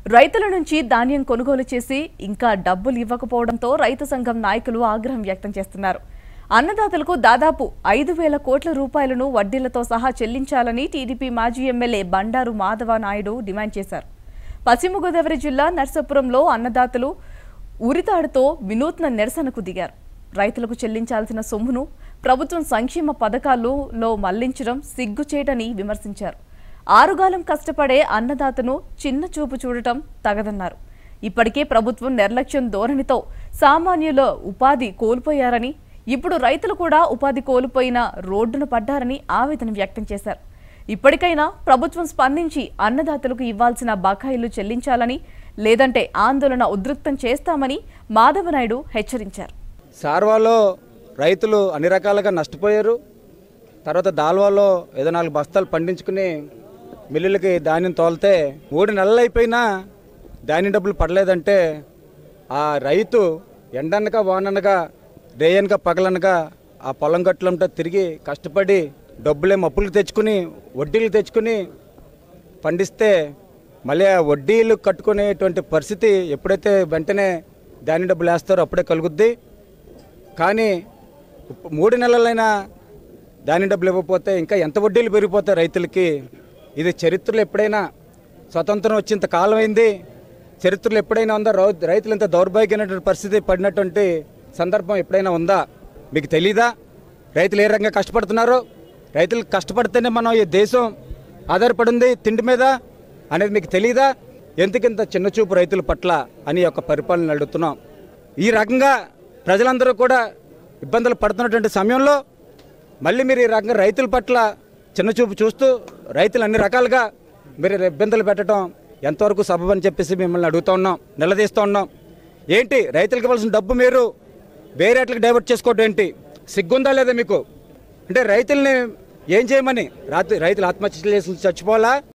రైతుల నుంచి ధాన్యం కొనుగోలు చేసి ఇంకా డబ్బులు ఇవ్వకపోవడంతో రైతు సంఘం నాయకులు ఆగ్రహం వ్యక్తం చేస్తున్నారు అన్నదాతలకు దాదాపు ఐదు వేల కోట్ల రూపాయలను వడ్డీలతో సహా చెల్లించాలని టీడీపీ మాజీ ఎమ్మెల్యే బండారు మాధవ నాయుడు డిమాండ్ చేశారు పశ్చిమ గోదావరి జిల్లా నర్సాపురంలో అన్నదాతలు ఉరితాడుతో వినూత్న నిరసనకు దిగారు రైతులకు చెల్లించాల్సిన సొమ్మును ప్రభుత్వం సంక్షేమ పథకాల్లో మళ్లించడం సిగ్గుచేటని విమర్శించారు ఆరుగాలం కష్టపడే అన్నదాతను చిన్న చూపు చూడటం తగదన్నారు ఇప్పటికే ప్రభుత్వం నిర్లక్ష్యం ధోరణితో సామాన్యుల ఉపాధి కోల్పోయారని ఇప్పుడు రైతులు కూడా ఉపాధి కోల్పోయిన రోడ్డున పడ్డారని ఆవేదన వ్యక్తం చేశారు ఇప్పటికైనా ప్రభుత్వం స్పందించి అన్నదాతలకు ఇవ్వాల్సిన బకాయిలు చెల్లించాలని లేదంటే ఆందోళన ఉధృతం చేస్తామని మాధవనాయుడు హెచ్చరించారు సార్వాలో రైతులు అన్ని రకాలుగా నష్టపోయారు తర్వాత దాల్వాలో ఏదో నాలుగు బస్తాలు పండించుకుని మిల్లులకి ధాన్యం తోలితే మూడు నెలలు అయిపోయినా ధాన్యం డబ్బులు పడలేదంటే ఆ రైతు ఎండనక వాననగా రేయనక పగలనగా ఆ పొలం గట్లంతా తిరిగి కష్టపడి డబ్బులే మప్పులు తెచ్చుకుని వడ్డీలు తెచ్చుకుని పండిస్తే మళ్ళీ ఆ వడ్డీలు కట్టుకునేటువంటి పరిస్థితి ఎప్పుడైతే వెంటనే ధాన్యం డబ్బులు వేస్తారో అప్పుడే కలుగుద్ది కానీ ఇప్పు- మూడు నెలలైనా ధాన్యం డబ్బులు ఇవ్వకపోతే ఇంకా ఎంత వడ్డీలు పెరిగిపోతాయి రైతులకి ఇది చరిత్రలో ఎప్పుడైనా స్వతంత్రం వచ్చేంత కాలం అయింది చరిత్రలో ఎప్పుడైనా ఉందా రౌ- రైతులు ఇంత దౌర్భాగ్యమైనటువంటి పరిస్థితి పడినటువంటి సందర్భం ఎప్పుడైనా ఉందా మీకు తెలీదా రైతులు ఏ రకంగా కష్టపడుతున్నారో రైతులు కష్టపడితేనే మనం ఈ దేశం ఆధారపడింది తిండి మీద అనేది మీకు తెలీదా ఎందుకింత చిన్న చూపు రైతుల పట్ల అని ఒక పరిపాలన అడుగుతున్నాం ఈ రకంగా ప్రజలందరూ కూడా ఇబ్బందులు పడుతున్నటువంటి సమయంలో మళ్ళీ మీరు ఈ రకంగా రైతుల పట్ల చిన్నచూపు చూస్తూ రైతులు అన్ని రకాలుగా మీరు ఇబ్బందులు పెట్టడం ఎంతవరకు సబబని చెప్పేసి మిమ్మల్ని అడుగుతూ ఉన్నాం నిలదీస్తూ ఉన్నాం ఏంటి రైతులకు ఇవ్వాల్సిన డబ్బు మీరు వేరే అట్లకి డైవర్ట్ చేసుకోవడం ఏంటి సిగ్గుందా లేదా మీకు అంటే రైతుల్ని ఏం చేయమని రాత్రి రైతులు ఆత్మహత్య చేసి చచ్చిపోవాలా